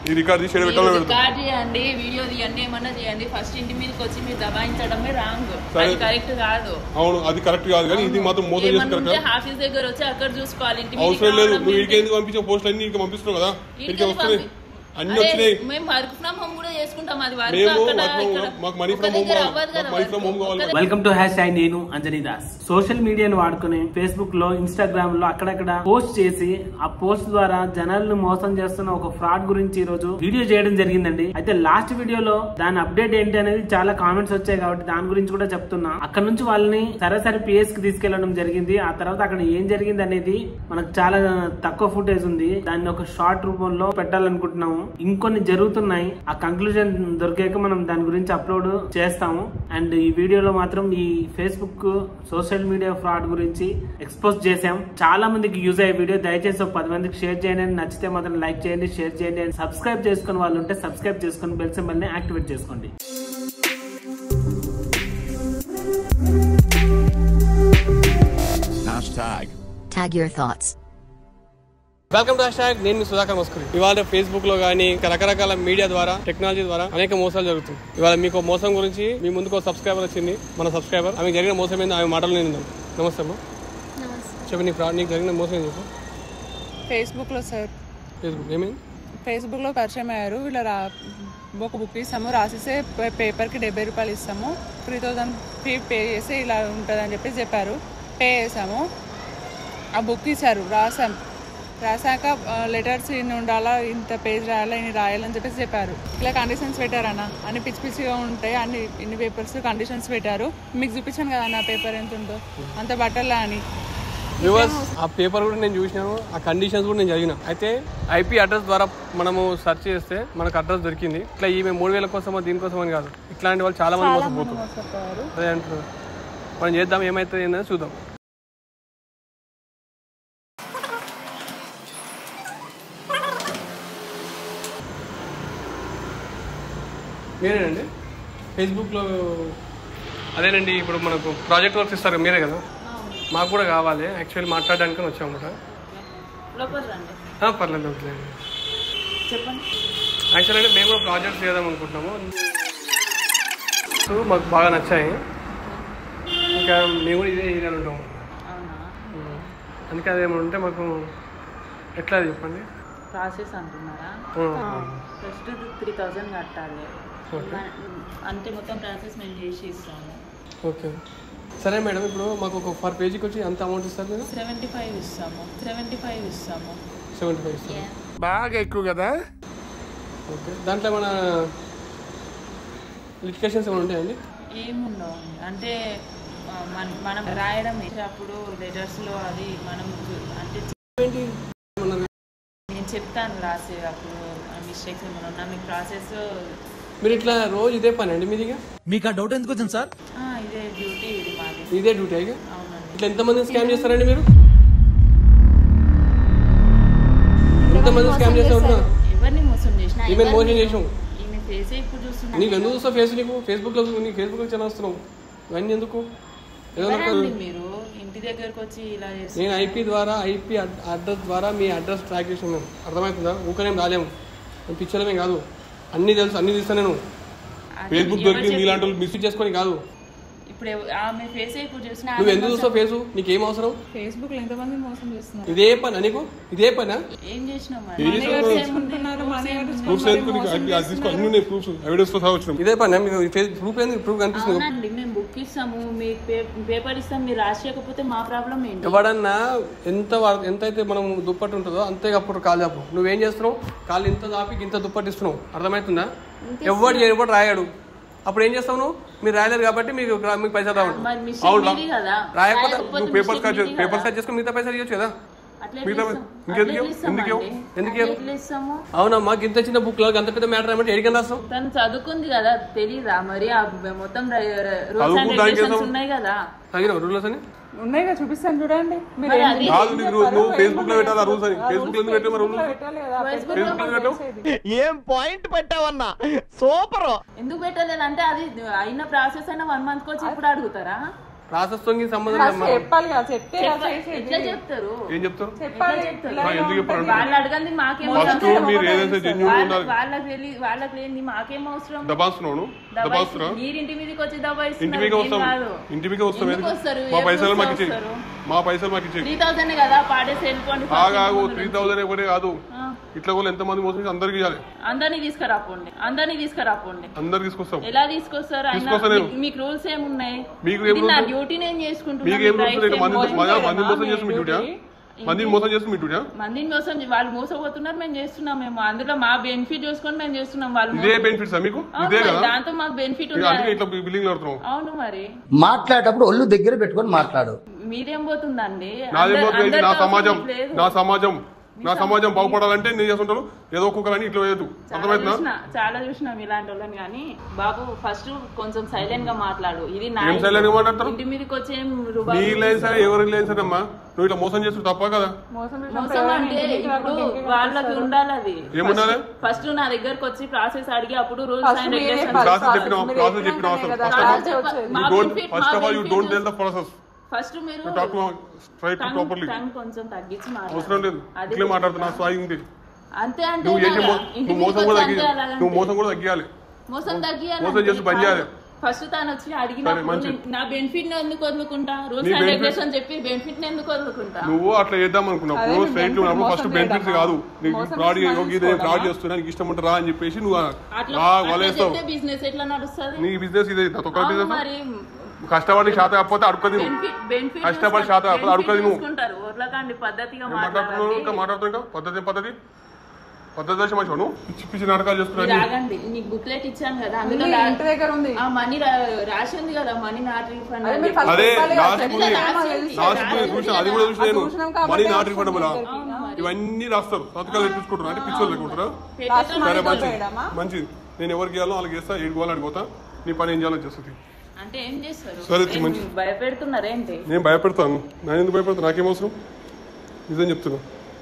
ఈ రికార్డ్ తీసి పెట్టాలో మీరు పెడతాం రికార్డ్ చేయండి వీడియో తీయండి ఏమన్నా చేయండి ఫస్ట్ ఇంటి మీదకి వచ్చి మీరు దబాయించడమే రాంగ్ సరే. అది కరెక్ట్ కాదు అవును అది కరెక్ట్ కాదు కానీ ఇది మాత్రం మోసం చేసి ఏమన్నా ఉంటే కరెక్ట్ ఆఫీస్ దగ్గర వచ్చి అక్కడ చూసుకోవాలి ఇంటి మీదకి అవసరం లేదు రావడం నువ్వు ఏంటి? ఇడికి ఎందుకు పంపించే పోస్ట్ అన్ని ఇక పంపిస్తున్నావు కదా ఈడికి ఇడికి ఎందుకు వస్తున్నాయి పంపి- అన్ని అరే, వచ్చినాయి మేము వర్క్ ఫ్రమ్ హోమ్ కూడా చేసుకుంటాం అది వర్క్ మేము అక్కడ work from ఇక్కడ home, మాకు money ఒక from home దగ్గర కావాలి. అవ్వదు కదా మాకు money from home work. కావాలి. ఒక వెల్కమ్ టు హ్యాష్ ట్యాగ్ నేను అంజనీ దాస్ సోషల్ మీడియాను వాడుకుని ఫేస్బుక్ లో ఇన్స్టాగ్రామ్ లో అక్కడక్కడ పోస్ట్ చేసి ఆ పోస్ట్ ద్వారా జనాలను మోసం చేస్తున్న ఒక ఫ్రాడ్ గురించి ఈ రోజు వీడియో చేయడం జరిగిందండి అయితే లాస్ట్ వీడియోలో దాని అప్డేట్ ఏంటి అనేది చాలా కామెంట్స్ వచ్చాయి కాబట్టి దాని గురించి కూడా చెప్తున్నా అక్కడ నుంచి వాళ్ళని సరాసరి పిఎస్ కి తీసుకెళ్లడం జరిగింది ఆ తర్వాత అక్కడ ఏం జరిగింది అనేది మనకు చాలా తక్కువ ఫుటేజ్ ఉంది దాన్ని ఒక షార్ట్ రూపంలో పెట్టాలనుకుంటున్నాము ఇంకొన్ని జరుగుతున్నాయి ఆ కంక్లూజన్ దొరికాక మనం దాని గురించి అప్లోడ్ చేస్తాము అండ్ ఈ వీడియోలో మాత్రం ఈ ఫేస్బుక్ సోషల్ మీడియా ఫ్రాడ్ గురించి ఎక్స్పోజ్ చేసాం చాలా మందికి యూజ్ అయ్యే వీడియో దయచేసి ఒక పది మందికి షేర్ చేయండి and నచ్చితే మాత్రం లైక్ చేయండి షేర్ చేయండి అండ్ సబ్స్క్రైబ్ చేసుకుని వాళ్ళు ఉంటే సబ్స్క్రైబ్ చేసుకుని బెల్ సింబల్ ని యాక్టివేట్ చేసుకోండి Hashtag. Tag your thoughts. Welcome to hash నేను మీ సుధాకర్ మస్కరి ఇవాళ ఫేస్బుక్ లో కానీ రకరకాల మీడియా ద్వారా టెక్నాలజీ ద్వారా అనేక మోసాలు జరుగుతుంది ఇవాళ మీకు ఒక మోసం గురించి మీ ముందుకు ఒక సబ్స్క్రైబర్ వచ్చింది మన సబ్స్క్రైబర్ ఆమె జరిగిన మోసం ఏంది ఆమె మాటలు నేను విందాం. నమస్తే అమ్మా చెప్పి నీ ఫ్రాడ్ నీకు జరిగిన మోసం ఏం చెప్పు ఫేస్బుక్లో సార్ ఫేస్బుక్ ఏమైంది ఫేస్బుక్లో పరిచయం అయ్యారు ఇలా రా ఒక బుక్ ఇస్తాము రాసిస్తే పే- పేపర్కి డెబ్బై రూపాయలు ఇస్తాము త్రీ థౌజండ్ ఫీ పే చేసి ఇలా ఉంటుందని చెప్పేసి చెప్పారు పే చేసాము ఆ బుక్ ఇచ్చారు రాసాం రాసాక లెటర్స్ ఇన్ని ఉండాలా ఇంత పేజ్ రాయాలా ఇన్ని రాయాలని చెప్పేసి చెప్పారు ఇలా కండిషన్స్ పెట్టారన్న అన్ని పిచ్చి పిచ్చిగా ఉంటాయి అన్ని ఇన్ని పేపర్స్ కండిషన్స్ పెట్టారు మీకు చూపించాను కదా నా పేపర్ ఎంత ఉందో అంత బట్టలా అని వ్యూవర్స్ ఆ పేపర్ కూడా నేను చూసినాను ఆ కండిషన్స్ కూడా నేను చదివిన అయితే ఐపీ అడ్రస్ ద్వారా మనము సెర్చ్ చేస్తే మనకు అడ్రస్ దొరికింది ఇట్లా ఈమె మూడు వేల కోసమో దీనికోసం అని కాదు ఇట్లాంటి వాళ్ళు చాలా మంది మోసపోతున్నారు చెప్పారు అదే అంటున్నారు మనం చేద్దాం ఏమవుతుంది ఏందని చూద్దాం మీరేనండి ఫేస్బుక్లో అదేనండి ఇప్పుడు మనకు ప్రాజెక్ట్ వర్క్స్ ఇస్తారు మీరే కదా మాకు కూడా కావాలి యాక్చువల్లీ మాట్లాడడానికి వచ్చామన్నమాట లోపల రండి ఆ, పర్లేదు వదిలేండి చెప్పండి యాక్చువల్ అంటే మేము కూడా ప్రాజెక్ట్స్ చేద్దాం అనుకుంటున్నాము సో మాకు బాగా నచ్చాయి ఇంకా మేము కూడా ఇదే ఏరియాలో ఉంటాము అవునా అందుకే అదేమో ఉంటే మాకు ఎట్లా చెప్పండి ప్రాసెస్ అంటున్నారా ఆ, ఫస్ట్ త్రీ థౌజండ్ కట్టాలి ఓకే అంటే మొత్తం ప్రాసెస్ మేము చేసి ఇస్తాము ఓకే సరే మేడం ఇప్పుడు మాకు ఒక పర్ పేజీకి వచ్చి ఎంత అమౌంట్ ఇస్తారు మీరు సెవెంటీ ఫైవ్ ఇస్తాము సెవెంటీ ఫైవ్ ఇస్తాము సెవెంటీ ఫైవ్ ఇస్తారు బాగా ఎక్కువ కదా ఓకే దాంట్లో మన లిటికేషన్స్ ఏమైనా ఉంటాయండి ఏముండవు అంటే ఆ, మన- మనం రాయడం అప్పుడు లెటర్స్లో అది మనం చూ- అంటే ఏంటి ఏమన్నా నేను చెప్తాను రాసే అప్పుడు మిస్టేక్స్ ఏమైనా ఉన్నా మీకు ప్రాసెస్ మీరు ఇట్లా రోజు ఇదే పని అండి మీదిగా మీకు ఆ డౌట్ ఎందుకు వచ్చింది సార్ ఇదే డ్యూటీ ఇది మాది ఇదే డ్యూటీ ఇక అవునండి ఇట్లా ఎంతమంది స్కామ్ చేస్తారండి మీరు ఎంతమంది స్కామ్ చేస్తారు ఎవరిని మోసం చేసిన ఈమె మోసం చేసాం ఈమె ఫేసే ఇప్పుడు చూస్తున్నా నీకు ఎందుకు వస్తావు ఫేస్ నీకు ఫేస్బుక్ లో నీకు ఫేస్బుక్ లో చేస్తున్నావు ఇవన్నీ ఎందుకు ఏదో నాకు ఎవరండి మీరు ఇంటి దగ్గరకు వచ్చి ఇలా చేసి నేను ఐపీ ద్వారా ఐపీ అడ్రస్ ద్వారా మీ అడ్రస్ ట్రాక్ చేస్తున్నాను అర్థమవుతుందా ఊకనేం రాలేము నేను పిచ్చలమే కాదు అన్నీ తెలుసు అన్నీ తీస్తాను నేను ఫేస్బుక్ దొరికింది ఇలాంటి వాళ్ళు మిస్ చేసుకొని కాదు ఇప్పుడు ఎవ- ఆమె ఫేసే ఇప్పుడు చూసిన నువ్వు ఎందుకు చూస్తావు ఫేసు నీకేం అవసరం ఫేస్బుక్లో ఎంతమంది మోసం చేస్తున్నారు ఇదే పని నీకు ఇదే పనా ఏం చేసినావు మరి? ఏం చేసినావు? చేసుకుంటున్నారు మనీ ప్రూఫ్స్ ఎందుకు నీకు అది అది తీసుకో అన్ని ఉన్నాయి ప్రూఫ్స్ ఎవిడెన్స్ తో సహా వచ్చినాం ఇదే పని మీకు ఫేస్ ప్రూఫ్ ఏంది ప్రూఫ్ కనిపిస్తుంది అవునండి మేము బుక్ ఇస్తాము మీకు పే- పేపర్ ఇస్తాం మీరు రాసేయకపోతే మా ప్రాబ్లం ఏంటి ఎవడన్నా ఎంత వర- ఎంత అయితే మనం దుప్పటి ఉంటుందో అంతే అప్పుడు కాలు చాపు నువ్వేం చేస్తున్నావు కాళ్ళు ఇంత దాపి ఇంత దుప్పటి ఇస్తున్నావు అర్థమవుతుందా ఎవడు చేయబడి రాయాడు అప్పుడు ఏం చేస్తావు నువ్వు మీరు రాయలేరు కాబట్టి మీకు రా- మీకు పైసలు రావు మరి మిస్టేక్ అవునా? మీది కదా రాయకపోతే రాయకపోతే నువ్వు పేపర్స్ mistake కట్ మీది పేపర్స్ కదా. కట్ కట్ చేసుకుని మిగతా పైసలు ఇవ్వచ్చు కదా అట్లా మిగతా ఎట్లా ఇస్తాం? ఇంకెందుకు అట్లా ఎట్లా ఇస్తాం ఎందుకు అండి? ఎందుకు అట్లా ఎట్లా ఇస్తాము అవునమ్మా ఇంత చిన్న బుక్ లో అంత పెద్ద మ్యాటర్ ఏమంటే ఎడికని రాస్తాం తను చదువుకుంది కదా తెలీదా మరి ఆ మొత్తం రూల్స్ అండ్ చదువుకుందానికి రెగ్యులేషన్స్ ఏదో- ఉన్నాయి కదా తగిన రూల్స్ అని ఉన్నాయిగా చూపిస్తాను చూడండి మీరు మరి ఏం అది కాదు నీకు రూ- నువ్వు ఫేస్బుక్ లో పెట్టాలి ఆ రూల్స్ అని ఆ ఫేస్బుక్ లో ఎందుకు పెట్టావు మరి రూల్స్ పెట్టాలి కదా Facebook ఫేస్బుక్ లో పెట్టావు ఏం పాయింట్ పెట్టావన్నా సూపర్ ఎందుకు పెట్టలేదు అంటే అది అయిన ప్రాసెస్ అయినా వన్ మంత్ వచ్చి ఇప్పుడు అడుగుతారా ప్రాసెస్ తో సంబంధం లేదమ్మా. చెప్పాలి కదా చెప్తే కదా చెప్ప- చేసేది. ఎట్లా చెప్తారు ఏం చెప్తారు చెప్పాలి ఆ, ఎందుకు చెప్పారు వాళ్ళు అడగంది మాకేం ఫస్ట్ అవసరం మీరు ఏదైతే జెన్యున్ వాళ్ళ- ఉండాలి వాళ్ళకి వెళ్ళి వాళ్ళకి లేని మాకేం అవసరం దబాస్తున్నాను దబాస్తున్నా దబాయిస్తు- మీరు ఇంటి మీదకి వచ్చి ఇంటి దబాయిస్తున్నారు మీదకి ఏం వస్తాం కాదు ఇంటి మీదకి వస్తాం ఎందుకు ఎందుకు? వస్తారు? మా ఏ పైసలు రోజు మాకు ఇచ్చేయి వస్తారు? మా పైసలు మాకు ఇచ్చేయి త్రీ థౌసండ్ కదా పాడేసి వెళ్ళిపోండి first ఆగాగు ఇంటి ముందు త్రీ నుంచి. థౌసండ్ ఒకటే కాదు ఆ. ఇట్లా కూడా ఎంతమంది మోసం చేసి అందరికి ఇవ్వాలి అందరినీ తీసుకురాపోండి అందరినీ తీసుకురాపోండి అందరు తీసుకొస్తాం ఎలా తీసుకొస్తారు అయినా తీసుకొస్తా నేను. మీ- మీకు రూల్స్ ఏమున్నాయి మీకు ఏం ఇది నా rules? డ్యూటీ నేను చేసుకుంటున్నా మీకు ఏం రూల్స్ లేదు మంది మంది మంది మోసం చేస్తుంది మీ డ్యూటీ మందిని మోసం చేస్తుంది మీ డ్యూటీ మందిని మోసం చే- వాళ్ళు మోసపోతున్నారు మేము చేస్తున్నాం మేము అందులో మా బెనిఫిట్ చూసుకొని మేము చేస్తున్నాం వాళ్ళు ఇదే మోసం- బెనిఫిట్స్ మీకు అవును ఇదే మరి, కదా దాంతో మాకు బెనిఫిట్ ఇక అందుకే ఉంది ఇట్లా బిల్డింగ్ కడుతున్నాం అవును మరి మాట్లాడేటప్పుడు ఒళ్ళు దగ్గర పెట్టుకొని మాట్లాడు మీరేం పోతుందండి నాది అందరి- పోతుంది, ఇది నా అందరితో సమాజం అవసరం లేదు. నా సమాజం నా సమాజం బాగుపడాలంటే నేను చేస్తుంటాను ఏదో ఒక్కొక్కరని ఇట్లా వేయదు చాలా అర్థమవుతుందా చూసిన చాలా చూసినాం ఇలాంటి వాళ్ళని కానీ బాబు ఫస్ట్ కొంచెం సైలెంట్ గా మాట్లాడు ఇది నా ఏం ఇల్లు. silent గా మాట్లాడతారు? ఇంటి మీదకి వచ్చి ఏం నీ రుబాబు లేదు సరే ఎవరికి లేదు సరే అమ్మా నువ్వు ఇట్లా మోసం చేస్తుంది తప్ప కదా మోసం మోసం అంటే ఇప్పుడు వాళ్ళకి ఉండాలి అది ఏముండాలి? ఫస్ట్ నా దగ్గరికి వచ్చి ప్రాసెస్ అడిగి అప్పుడు రూల్స్ First అండ్ మీరే రెగ్యులేషన్స్ first ప్రాసెస్ కాదు. చెప్పిన మీరు ప్రాసెస్ చెప్పిన చెప్పినాకనే అవసరం కదా ఫస్ట్ ఆఫ్ ఆల్ రాజు వచ్చేది. మా యూ డోంట్ benefit, ఫస్ట్ మా of all you benefit don't tell the process first మీరు you talk straight tongue- properly tongue కొంచెం తగ్గించి అవసరం మాట్లాడు లేదు అది ఇట్లే మాట్లాడుతున్నా స్వాయింది అంతే అంటే నువ్వు చేసే మో- ఇంటి నువ్వు మీదకి మోసం కూడా వచ్చి తగ్గి అంతే అలాగంటే. నువ్వు మోసం కూడా తగ్గియాలి మోసం తగ్గియాలి మోసం చేసి బంద్ చేయాలి. ఫస్ట్ తాను వచ్చి సరే, అడిగినప్పుడు మంచిది. నేను- నా బెనిఫిట్ ని ఎందుకు వదులుకుంటా రూల్స్ నీ అండ్ benefit- రెగ్యులేషన్ చెప్పి బెనిఫిట్ ని ఎందుకు వదులుకుంటా నువ్వు అట్లా చేద్దాం అనుకున్నప్పుడు అదే స్ట్రైట్ benefit ఉన్నప్పుడు మోసం ఫస్ట్ బెనిఫిట్స్ చేయడమా? కాదు నీకు మోసం ఫ్రాడ్ చేసి ఇది తీసుకోవడమా? ఫ్రాడ్ చేస్తున్నా నీకు ఇష్టం ఉంటుందా అని చెప్పేసి నువ్వు అట్లా ఆ అట్లా వలేస్తావు చెప్తే బిజినెస్ ఎట్లా నడుస్తుంది నీ బిజినెస్ ఇదే నా తొక్క అవును బిజినెస్ మరి కష్టపడి శాతం కాకపోతే అడుగుతుంది నువ్వు బెనిఫిట్ బెనిఫిట్ కష్టపడి శాతం కాకపోతే అడుగుతుంది నువ్వు చూసుకుంటారు ఊర్లకండి పద్ధతిగా ఏం మాట్లాడుతున్నావు ఇంకా మాట్లాడాలి మాట్లాడుతావు ఇంకా పద్ధతి ఏం పద్ధతి పద్ధతి దశ మంచిగా నువ్వు పిచ్చి పిచ్చి నాటకాలు మీరు చేస్తున్నావు ఆగండి నీకు బుక్లెట్ ఇచ్చాను కదా అందులో ఉంది, రా- ఇంటి దగ్గర ఉంది ఆ మనీ రాసి ఉంది కదా మనీ నాట్ రీఫండ్ అదే మీరు first అదే చెప్పాలి కదా, లాస్ట్ చెప్తే ఉంది నాకు తెలుసు. లాస్ట్ ఉంది చూసిన అది కూడా చూసిన నేను చూసినాం కాబట్టి మనీ నాట్ వస్తుంది రిఫండబుల్ ఇద్దరికి. ఇవన్నీ రాస్తారు సంతకాలు ఎట్టించుకుంటారు అంటే పిచ్చోళ్ళు లేకుంటారా లాస్ట్ సరే మనీ మంచిది వేయడమా మంచిది నేను ఎవరికి ఇవ్వాలో వాళ్ళకి చేస్తా ఏడు పోవాలని అడిగిపోతా నీ పని ఏం చేయాలో చేస్తుంది అంటే ఏం చేస్తారు సరే, ఏం మంచి- భయపెడుతున్నారేంటి నేను భయపెడతాను నేను ఎందుకు భయపెడతాను నాకేం అవసరం నిజం చెప్తున్నా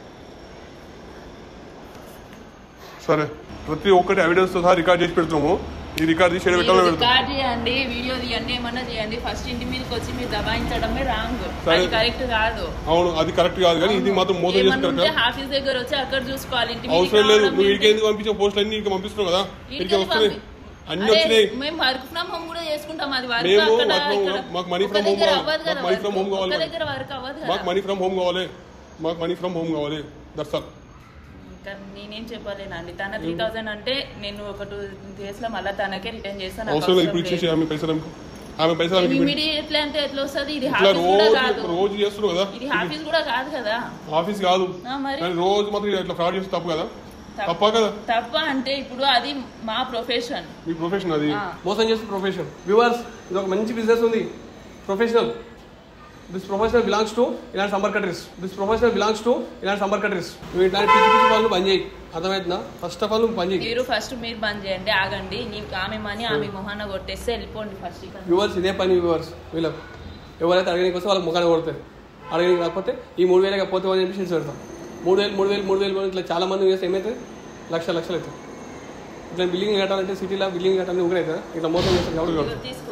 సరే ప్రతి ఒక్కటి ఎవిడెన్స్ తో సహా రికార్డ్ చేసి పెడుతున్నాము ఈ రికార్డ్ తీసి ఎక్కడ పెట్టాలో పెడతాం రికార్డ్ చేయండి వీడియో తీయండి ఏమన్నా చేయండి ఫస్ట్ ఇంటి మీదకి వచ్చి మీరు దబాయించడమే రాంగ్ సరే. అది కరెక్ట్ కాదు అవును అది కరెక్ట్ కాదు కానీ ఇది మాత్రం మోసం చేసి ఏమన్నా ఉంటే కరెక్ట్ ఆఫీస్ దగ్గర వచ్చి అక్కడ చూసుకోవాలి ఇంటి మీదకి అవసరం లేదు రావడం నువ్వు ఏంటి? వీడికి ఎందుకు పంపించిన పోస్టులు అన్ని ఇంకా పంపిస్తున్నావు కదా వీడికి వీడికి ఎందుకు వస్తున్నాయి పంపి- అన్ని అరే, వచ్చినాయి మేము వర్క్ ఫ్రమ్ హోమ్ కూడా చేసుకుంటాం అది వర్క్ మేము అక్కడ work from ఇక్కడ home, మాకు money ఒక from home దగ్గర కావాలి. అవ్వదు కదా మాకు money work. from home కావాలి ఒక మాకు. దగ్గర వర్క్ అవ్వదు కదా మాకు మనీ ఫ్రమ్ హోమ్ కావాలి మాకు మనీ ఫ్రమ్ హోమ్ కావాలి దట్స్ ఆల్ ఇంకా నేనేం చెప్పలేనండి తన త్రీ థౌసండ్ అంటే నేను ఒక టూ డేస్ లో మళ్ళీ తనకే రిటర్న్ చేస్తాను నాకు అవసరం లేదు అవసరం ఇప్పుడు ఇచ్చేసి లేదు. ఆమె పైసలు ఆమెకు. ఆమె పైసలు ఆమెకి ఇవ్వండి. ఇమీడియట్లీ అంటే ఎట్లా వస్తుంది ఇది ఇట్లా ఆఫీస్ కూడా కాదు రోజు రోజు చేస్తున్నావు కదా ఇది ఆఫీస్ కూడా కాదు కదా ఆఫీస్ కాదు ఆ, మరి? కానీ రోజు మాత్రం ఇట్లా ఫ్రాడ్ చేస్తే తప్పు కదా తప్పు. తప్ప కదా తప్ప అంటే ఇప్పుడు అది మా ప్రొఫెషన్ మీ ప్రొఫెషన్ అది ఆ. మోసం చేసే ప్రొఫెషన్ వ్యూవర్స్ ఇది ఒక మంచి బిజినెస్ ఉంది professional this professional belongs to ఇలాంటి summer countries this professional belongs to ఇలాంటి సమ్మర్ కంట్రీస్ నువ్వు ఇట్లాంటి పిచ్చి పిచ్చి పనులు పని చేయి అర్థమవుతుందా ఫస్ట్ ఆఫ్ ఆల్ నువ్వు పని చేయి మీరు ఫస్ట్ మీరు బంద్ చేయండి ఆగండి నీ ఆమె మనీ ఆమె మొహాన కొట్టేస్తే వెళ్ళిపోండి ఫస్ట్ ఇక్కడ వ్యూవర్స్ ఇదే పని వ్యూవర్స్ వీళ్ళకు ఎవరైతే అడగడానికి వస్తే వాళ్ళకి ముఖాన్ని కొడతారు అడగడానికి రాకపోతే ఈ మూడు వేలకి పోతే అని చెప్పి పెడతాం మూడు వేలు మూడు వేలు మూడు వేలు మూడు వేలు ఇట్లా చాలా మంది చేస్తే ఏమవుతుంది లక్ష లక్షలు అవుతాయి ఇట్లా బిల్డింగ్ కట్టాలంటే సిటీలో బిల్డింగ్ కట్టాలంటే ఊరే అవుతుంది ఇట్లా మోసం చేస్తారు కాబట్టి ఇదిగో కడతారు. తీసుకో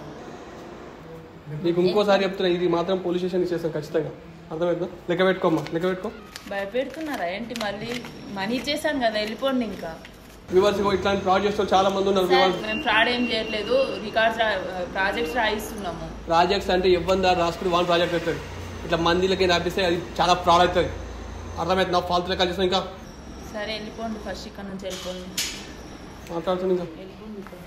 నీకు ఇంకోసారి చెప్తున్నా ఇది మాత్రం పోలీస్ స్టేషన్ ఇచ్చేస్తాం ఖచ్చితంగా అర్థమవుతుందా లెక్క పెట్టుకోమ్మా లెక్క పెట్టుకో భయపెడుతున్నారా ఏంటి మళ్ళీ మనీ ఇచ్చేసాను కదా వెళ్ళిపోండి ఇంకా వ్యూవర్స్ ఇగో ఇట్లాంటి ప్రాజెక్ట్స్ చాలా మంది ఉన్నారు సార్ వ్యూవర్స్ మేము ఫ్రాడ్ ఏం చేయట్లేదు రికార్డ్స్ ప్రాజెక్ట్స్ రాయిస్తున్నాము ప్రాజెక్ట్స్ అంటే ఇవ్వని దారి రాసుకుని వన్ ప్రాజెక్ట్ అవుతుంది ఇట్లా మందిలకి రాపిస్తే అది చాలా ఫ్రాడ్ అవుతుంది అర్థమవుతుంది నా ఫాల్తు లెక్కలు చేస్తాం ఇంకా సరే వెళ్ళిపోండి ఫస్ట్ ఇక్కడ నుంచి వెళ్ళిపోండి మాట్లాడుతుంది ఇంకా వెళ్ళిపోండి ఇక్కడ.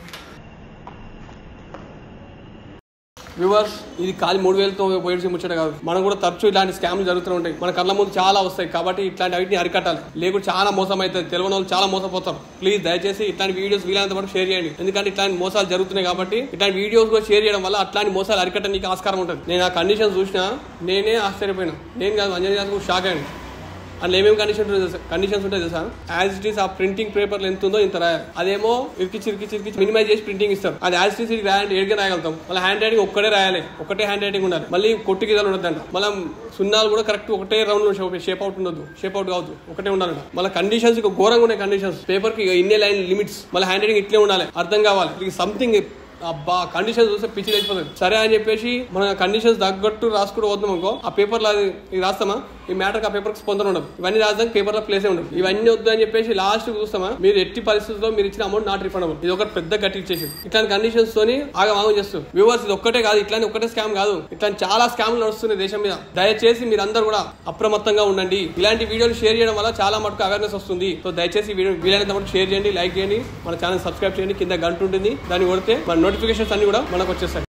వ్యూవర్స్ ఇది ఖాళీ మూడు వేలతో పోయేసి ముచ్చట కాదు మనం కూడా తరచూ ఇలాంటి స్కామ్లు జరుగుతూ ఉంటాయి మన కళ్ళ ముందు చాలా వస్తాయి కాబట్టి ఇట్లాంటి వాటిని అరికట్టాలి లేకుంటే చాలా మోసం అవుతుంది తెలియని వాళ్ళు చాలా మోసపోతారు ప్లీజ్ దయచేసి ఇట్లాంటి వీడియోస్ వీలైనంత వరకు షేర్ చేయండి ఎందుకంటే ఇట్లాంటి మోసాలు జరుగుతున్నాయి కాబట్టి ఇట్లాంటి వీడియోస్ కూడా షేర్ చేయడం వల్ల అట్లాంటి మోసాలు అరికట్టడానికి ఆస్కారం ఉంటుంది నేను ఆ కండిషన్స్ చూసినా నేనే ఆశ్చర్యపోయినా నేను కాదు అంజనీ గారు కూడా షాక్ అయ్యాను అందులో ఏమేమి కండిషన్ కండిషన్స్ ఉంటాయి తెలుసా యాజ్ ఇట్ ఈస్ ఆ ప్రింటింగ్ పేపర్ ఎంత ఉందో ఇంత రాయాలి అదేమో ఇరికిచ్చి ఇరికిచ్చి ఇరికిచ్చి మినిమైజ్ చేసి ప్రింటింగ్ ఇస్తారు అది యాజ్ ఇట్ ఈస్ రాయాలి ఏడుగా రాయగలుగుతాం మళ్ళీ హ్యాండ్ రైటింగ్ ఒక్కటే రాయాలి ఒకటే హ్యాండ్ రైటింగ్ ఉండాలి మళ్ళీ కొట్టు గీతలు ఉండదంట మళ్ళీ సున్నాలు కూడా కరెక్ట్ ఒకటే రౌండ్ లో షేప్ అవుట్ ఉండదు షేప్ అవుట్ కావద్దు ఒకటే ఉండాలి మళ్ళీ కండిషన్స్ ఘోరంగా ఉన్నాయి కండిషన్స్ పేపర్ కి ఇన్నే లైన్ లిమిట్స్ మళ్ళీ హ్యాండ్ రైటింగ్ ఇట్లే ఉండాలి అర్థం కావాలి సంథింగ్ అబ్బా కండిషన్ చూస్తే పిచ్చి లేచిపోతుంది సరే అని చెప్పేసి మన కండిషన్స్ తగ్గట్టు రాసుకుంటూ పోతున్నాం అనుకో ఆ పేపర్ లో అది ఇది రాస్తామా ఈ మ్యాటర్ ఆ పేపర్ స్పందన ఉండదు ఇవన్నీ రాసాక పేపర్ లో ప్లేసే ఉండదు ఇవన్నీ వద్దు అని చెప్పేసి లాస్ట్ చూస్తామా మీరు ఎట్టి పరిస్థితుల్లో మీరు ఇచ్చిన అమౌంట్ నాట్ రిఫండబుల్ ఇది ఒకటి పెద్ద గట్టి ఇచ్చేసి ఇట్లాంటి కండిషన్స్ తోని ఆగమాగం చేస్తారు వ్యూవర్స్ ఇది ఒక్కటే కాదు ఇట్లాంటి ఒక్కటే స్కామ్ కాదు ఇట్లాంటి చాలా స్కామ్లు నడుస్తున్నాయి దేశం మీద దయచేసి మీరు అందరూ కూడా అప్రమత్తంగా ఉండండి ఇలాంటి వీడియోలు షేర్ చేయడం వల్ల చాలా మటుకు అవేర్నెస్ వస్తుంది సో దయచేసి ఈ వీడియో వీలైనంత మటుకు షేర్ చేయండి లైక్ చేయండి మన ఛానల్ సబ్స్క్రైబ్ చేయండి కింద గంట ఉంటుంది దాన్ని కొడితే మన నోటిఫికేషన్స్ అన్ని కూడా మనకు వచ్చేస్తాయి